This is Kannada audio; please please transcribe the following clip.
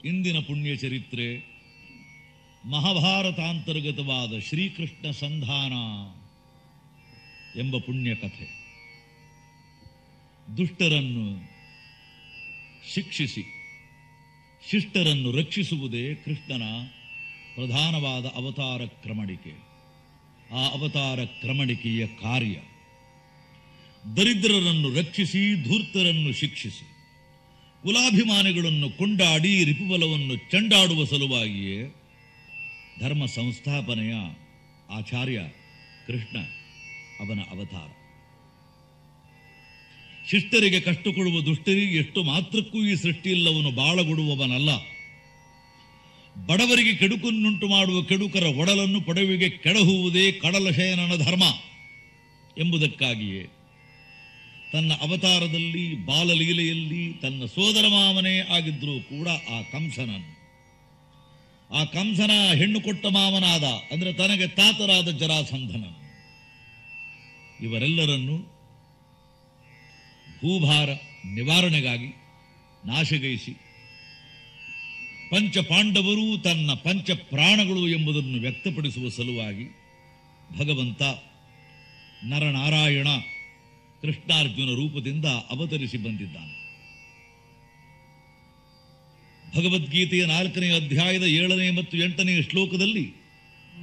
ಇಂದಿನ ಪುಣ್ಯ ಚರಿತ್ರೆ ಮಹಾಭಾರತಾಂತರ್ಗತವಾದ ಶ್ರೀಕೃಷ್ಣ ಸಂಧಾನ ಎಂಬ ಪುಣ್ಯ ಕಥೆ ದುಷ್ಟರನ್ನು ಶಿಕ್ಷಿಸಿ ಶಿಷ್ಟರನ್ನು ರಕ್ಷಿಸುವುದೇ ಕೃಷ್ಣನ ಪ್ರಧಾನವಾದ ಅವತಾರ ಕ್ರಮಣಿಕೆ ಆ ಅವತಾರ ಕ್ರಮಣಿಕೆಯ ಕಾರ್ಯ ದರಿದ್ರರನ್ನು ರಕ್ಷಿಸಿ ಧೂರ್ತರನ್ನು ಶಿಕ್ಷಿಸಿ ಕುಲಾಭಿಮಾನಿಗಳನ್ನು ಕೊಂಡಾಡಿ ರಿಪುಬಲವನ್ನು ಚಂಡಾಡುವ ಸಲುವಾಗಿಯೇ ಧರ್ಮ ಸಂಸ್ಥಾಪನೆಯ ಆಚಾರ್ಯ ಕೃಷ್ಣ ಅವನ ಅವತಾರ ಶಿಷ್ಟರಿಗೆ ಕಷ್ಟ ಕೊಡುವ ದುಷ್ಟರಿಗೆ ಎಷ್ಟು ಮಾತ್ರಕ್ಕೂ ಈ ಸೃಷ್ಟಿಯಿಲ್ಲವನು ಬಾಳಗೊಡುವವನಲ್ಲ ಬಡವರಿಗೆ ಕೆಡುಕನ್ನುಂಟು ಮಾಡುವ ಕೆಡುಕರ ಒಡಲನ್ನು ಪಡವಿಗೆ ಕೆಡಹುವುದೇ ಕಡಲ ಶಯನನ ಧರ್ಮ ಎಂಬುದಕ್ಕಾಗಿಯೇ ತನ್ನ ಅವತಾರದಲ್ಲಿ ಬಾಲಲೀಲೆಯಲ್ಲಿ ತನ್ನ ಸೋದರ ಮಾವನೇ ಆಗಿದ್ರೂ ಕೂಡ ಆ ಕಂಸನನ್ನು ಆ ಕಂಸನ ಹೆಣ್ಣು ಕೊಟ್ಟ ಮಾವನಾದ ಅಂದ್ರೆ ತನಗೆ ತಾತರಾದ ಜರಾಸಂಧನನ್ನು ಇವರೆಲ್ಲರನ್ನು ಭೂಭಾರ ನಿವಾರಣೆಗಾಗಿ ನಾಶಗೈಸಿ ಪಂಚ ಪಾಂಡವರು ತನ್ನ ಪಂಚ ಪ್ರಾಣಗಳು ಎಂಬುದನ್ನು ವ್ಯಕ್ತಪಡಿಸುವ ಸಲುವಾಗಿ ಭಗವಂತ ನರನಾರಾಯಣ ಕೃಷ್ಣಾರ್ಜುನ ರೂಪದಿಂದ ಅವತರಿಸಿ ಬಂದಿದ್ದಾನೆ ಭಗವದ್ಗೀತೆಯ ನಾಲ್ಕನೇ ಅಧ್ಯಾಯದ ಏಳನೇ ಮತ್ತು ಎಂಟನೇ ಶ್ಲೋಕದಲ್ಲಿ